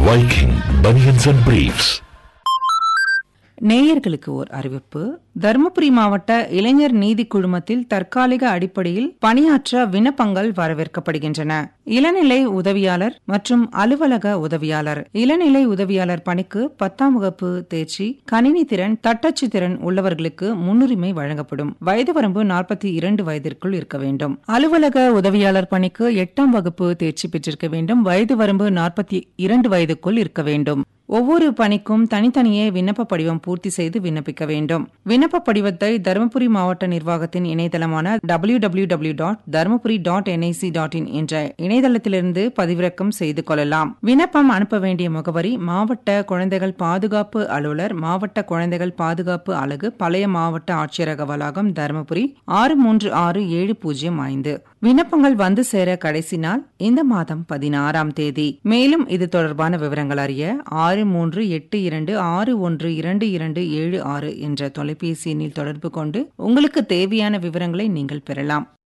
Viking Bunions and Briefs. நேயர்களுக்கு ஓர் அறிவிப்பு தருமபுரி மாவட்ட இளைஞர் நீதி குழுமத்தில் தற்காலிக அடிப்படையில் பணியாற்ற விண்ணப்பங்கள் வரவேற்கப்படுகின்றன இளநிலை உதவியாளர் மற்றும் அலுவலக உதவியாளர் இளநிலை உதவியாளர் பணிக்கு பத்தாம் வகுப்பு தேர்ச்சி கணினி திறன் தட்டச்சு திறன் உள்ளவர்களுக்கு முன்னுரிமை வழங்கப்படும் வயது வரம்பு நாற்பத்தி இரண்டு வயதிற்குள் இருக்க வேண்டும் அலுவலக உதவியாளர் பணிக்கு எட்டாம் வகுப்பு தேர்ச்சி பெற்றிருக்க வேண்டும் வயது வரம்பு நாற்பத்தி இரண்டு வயதுக்குள் இருக்க வேண்டும் ஒவ்வொரு பணிக்கும் தனித்தனியே விண்ணப்ப படிவம் பூர்த்தி செய்து விண்ணப்பிக்க வேண்டும் விண்ணப்ப படிவத்தை தருமபுரி மாவட்ட நிர்வாகத்தின் இணையதளமான W W W dot Dharmapuri dot NIC dot in என்ற இணையதளத்திலிருந்து பதிவிறக்கம் செய்து கொள்ளலாம் விண்ணப்பம் அனுப்ப வேண்டிய முகவரி மாவட்ட குழந்தைகள் பாதுகாப்பு அலுவலர் மாவட்ட குழந்தைகள் பாதுகாப்பு அலகு பழைய மாவட்ட ஆட்சியரக வளாகம் தருமபுரி ஆறு மூன்று ஆறு ஏழு பூஜ்ஜியம் ஐந்து விண்ணப்பங்கள் வந்து சேர கடைசி நாள் இந்த மாதம் பதினாறாம் தேதி மேலும் இது தொடர்பான விவரங்கள் அறிய ஆறு மூன்று எட்டு இரண்டு ஆறு ஒன்று இரண்டு இரண்டு ஏழு ஆறு என்ற தொலைபேசி எண்ணில் தொடர்பு கொண்டு உங்களுக்கு தேவையான விவரங்களை நீங்கள் பெறலாம்